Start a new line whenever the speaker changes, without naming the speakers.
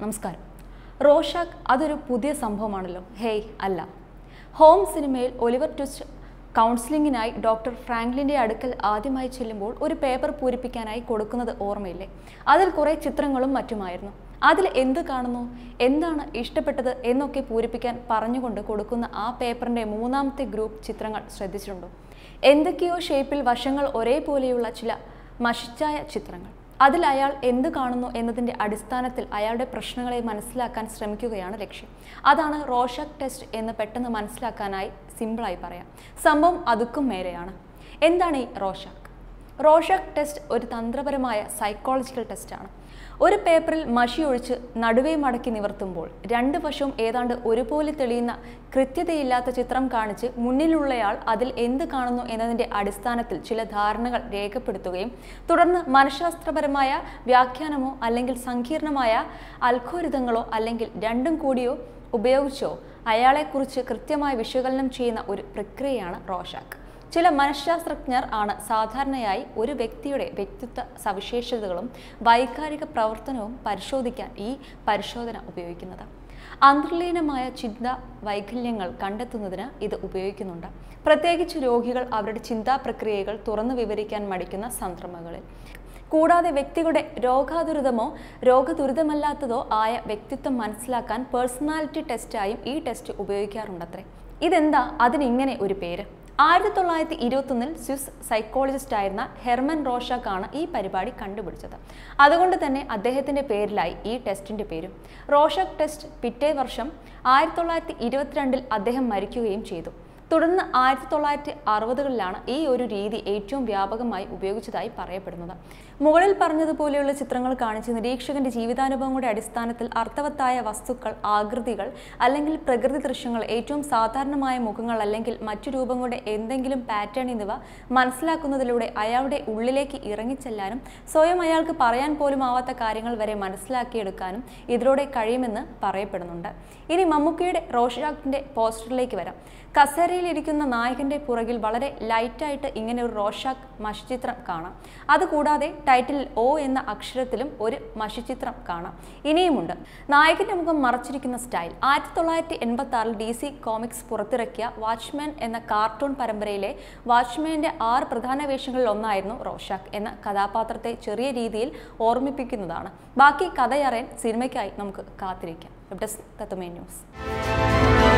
നമസ്കാരം റോഷാക്ക് അതൊരു പുതിയ സംഭവമാണല്ലോ ഹേയ് അല്ല ഹോം സിനിമയിൽ ഒലിവർ ട്വിസ്റ്റ് കൗൺസിലിങ്ങിനായി ഡോക്ടർ ഫ്രാങ്ക്ലിൻ്റെ അടുക്കൽ ആദ്യമായി ചെല്ലുമ്പോൾ ഒരു പേപ്പർ പൂരിപ്പിക്കാനായി കൊടുക്കുന്നത് ഓർമ്മയില്ലേ അതിൽ കുറേ ചിത്രങ്ങളും മറ്റുമായിരുന്നു അതിൽ എന്ത് കാണുന്നു എന്താണ് ഇഷ്ടപ്പെട്ടത് എന്നൊക്കെ പൂരിപ്പിക്കാൻ പറഞ്ഞുകൊണ്ട് കൊടുക്കുന്ന ആ പേപ്പറിൻ്റെ മൂന്നാമത്തെ ഗ്രൂപ്പ് ചിത്രങ്ങൾ ശ്രദ്ധിച്ചിട്ടുണ്ടോ എന്തൊക്കെയോ ഷേപ്പിൽ വശങ്ങൾ ഒരേപോലെയുള്ള ചില മഷിച്ചായ ചിത്രങ്ങൾ അതിൽ അയാൾ എന്ത് കാണുന്നു എന്നതിൻ്റെ അടിസ്ഥാനത്തിൽ അയാളുടെ പ്രശ്നങ്ങളെ മനസ്സിലാക്കാൻ ശ്രമിക്കുകയാണ് ലക്ഷ്യം അതാണ് റോഷക് ടെസ്റ്റ് എന്ന് പെട്ടെന്ന് മനസ്സിലാക്കാനായി സിമ്പിളായി പറയാം സംഭവം അതുക്കും മേലെയാണ് എന്താണ് ഈ റോഷക് റോഷക് ടെസ്റ്റ് ഒരു തന്ത്രപരമായ സൈക്കോളജിക്കൽ ടെസ്റ്റാണ് ഒരു പേപ്പറിൽ മഷി ഒഴിച്ച് നടുവേ മടക്കി നിവർത്തുമ്പോൾ രണ്ട് വശവും ഏതാണ്ട് ഒരുപോലെ തെളിയുന്ന കൃത്യതയില്ലാത്ത ചിത്രം കാണിച്ച് മുന്നിലുള്ളയാൾ അതിൽ എന്ത് കാണുന്നു എന്നതിൻ്റെ അടിസ്ഥാനത്തിൽ ചില ധാരണകൾ രേഖപ്പെടുത്തുകയും തുടർന്ന് മനഃശാസ്ത്രപരമായ വ്യാഖ്യാനമോ അല്ലെങ്കിൽ സങ്കീർണമായ അൽഖോരിതങ്ങളോ അല്ലെങ്കിൽ രണ്ടും കൂടിയോ ഉപയോഗിച്ചോ അയാളെക്കുറിച്ച് കൃത്യമായി വിശകലനം ചെയ്യുന്ന ഒരു പ്രക്രിയയാണ് റോഷാക്ക് ചില മനഃശാസ്ത്രജ്ഞർ ആണ് സാധാരണയായി ഒരു വ്യക്തിയുടെ വ്യക്തിത്വ സവിശേഷതകളും വൈകാരിക പ്രവർത്തനവും പരിശോധിക്കാൻ ഈ പരിശോധന ഉപയോഗിക്കുന്നത് അന്തർലീനമായ ചിന്ത വൈകല്യങ്ങൾ കണ്ടെത്തുന്നതിന് ഇത് ഉപയോഗിക്കുന്നുണ്ട് പ്രത്യേകിച്ച് രോഗികൾ അവരുടെ ചിന്താ പ്രക്രിയകൾ തുറന്നു വിവരിക്കാൻ മടിക്കുന്ന സന്ദർഭങ്ങളിൽ കൂടാതെ വ്യക്തികളുടെ രോഗാതുരിതമോ രോഗദുരിതമല്ലാത്തതോ ആയ വ്യക്തിത്വം മനസ്സിലാക്കാൻ പേഴ്സണാലിറ്റി ടെസ്റ്റായും ഈ ടെസ്റ്റ് ഉപയോഗിക്കാറുണ്ടത്രേ ഇതെന്താ അതിനിങ്ങനെ ഒരു പേര് ആയിരത്തി തൊള്ളായിരത്തി ഇരുപത്തൊന്നിൽ സ്വിസ് സൈക്കോളജിസ്റ്റ് ആയിരുന്ന ഹെർമൻ റോഷാക്കാണ് ഈ പരിപാടി കണ്ടുപിടിച്ചത് അതുകൊണ്ട് തന്നെ അദ്ദേഹത്തിൻ്റെ പേരിലായി ഈ ടെസ്റ്റിൻ്റെ പേരും റോഷക് ടെസ്റ്റ് പിറ്റേ വർഷം ആയിരത്തി തൊള്ളായിരത്തി ഇരുപത്തിരണ്ടിൽ അദ്ദേഹം മരിക്കുകയും ചെയ്തു തുടർന്ന് ആയിരത്തി തൊള്ളായിരത്തി അറുപതുകളിലാണ് ഈ ഒരു രീതി ഏറ്റവും വ്യാപകമായി ഉപയോഗിച്ചതായി പറയപ്പെടുന്നത് മുകളിൽ പറഞ്ഞതുപോലെയുള്ള ചിത്രങ്ങൾ കാണിച്ച് നിരീക്ഷകന്റെ ജീവിതാനുഭവങ്ങളുടെ അടിസ്ഥാനത്തിൽ അർത്ഥവത്തായ വസ്തുക്കൾ ആകൃതികൾ അല്ലെങ്കിൽ പ്രകൃതി ദൃശ്യങ്ങൾ ഏറ്റവും സാധാരണമായ മുഖങ്ങൾ അല്ലെങ്കിൽ മറ്റു രൂപങ്ങളുടെ എന്തെങ്കിലും പാറ്റേൺ എന്നിവ മനസ്സിലാക്കുന്നതിലൂടെ അയാളുടെ ഉള്ളിലേക്ക് ഇറങ്ങിച്ചെല്ലാനും സ്വയം അയാൾക്ക് പറയാൻ പോലും ആവാത്ത കാര്യങ്ങൾ വരെ മനസ്സിലാക്കിയെടുക്കാനും ഇതിലൂടെ കഴിയുമെന്ന് പറയപ്പെടുന്നുണ്ട് ഇനി മമ്മൂക്കയുടെ റോഷാക്കിന്റെ പോസ്റ്ററിലേക്ക് വരാം കസേരയിലിരിക്കുന്ന നായകന്റെ പുറകിൽ വളരെ ലൈറ്റായിട്ട് ഇങ്ങനെ ഒരു റോഷാക്ക് മഷിച്ചിത്രം കാണാം അതുകൂടാതെ ടൈറ്റിൽ ഒ എന്ന അക്ഷരത്തിലും ഒരു മഷിച്ചിത്രം കാണാം ഇനിയുമുണ്ട് നായകന്റെ മുഖം മറച്ചിരിക്കുന്ന സ്റ്റൈൽ ആയിരത്തി തൊള്ളായിരത്തി എൺപത്തി ആറിൽ ഡി സി കോമിക്സ് പുറത്തിറക്കിയ വാച്ച്മാൻ എന്ന കാർട്ടൂൺ പരമ്പരയിലെ വാച്ച്മാന്റെ ആറ് പ്രധാന വേഷങ്ങളിൽ ഒന്നായിരുന്നു റോഷാക്ക് എന്ന കഥാപാത്രത്തെ ചെറിയ രീതിയിൽ ഓർമ്മിപ്പിക്കുന്നതാണ് ബാക്കി കഥയറിയാൻ സിനിമയ്ക്കായി നമുക്ക് കാത്തിരിക്കാം വെബ് ഡെസ്ക് തത്തുമേ ന്യൂസ്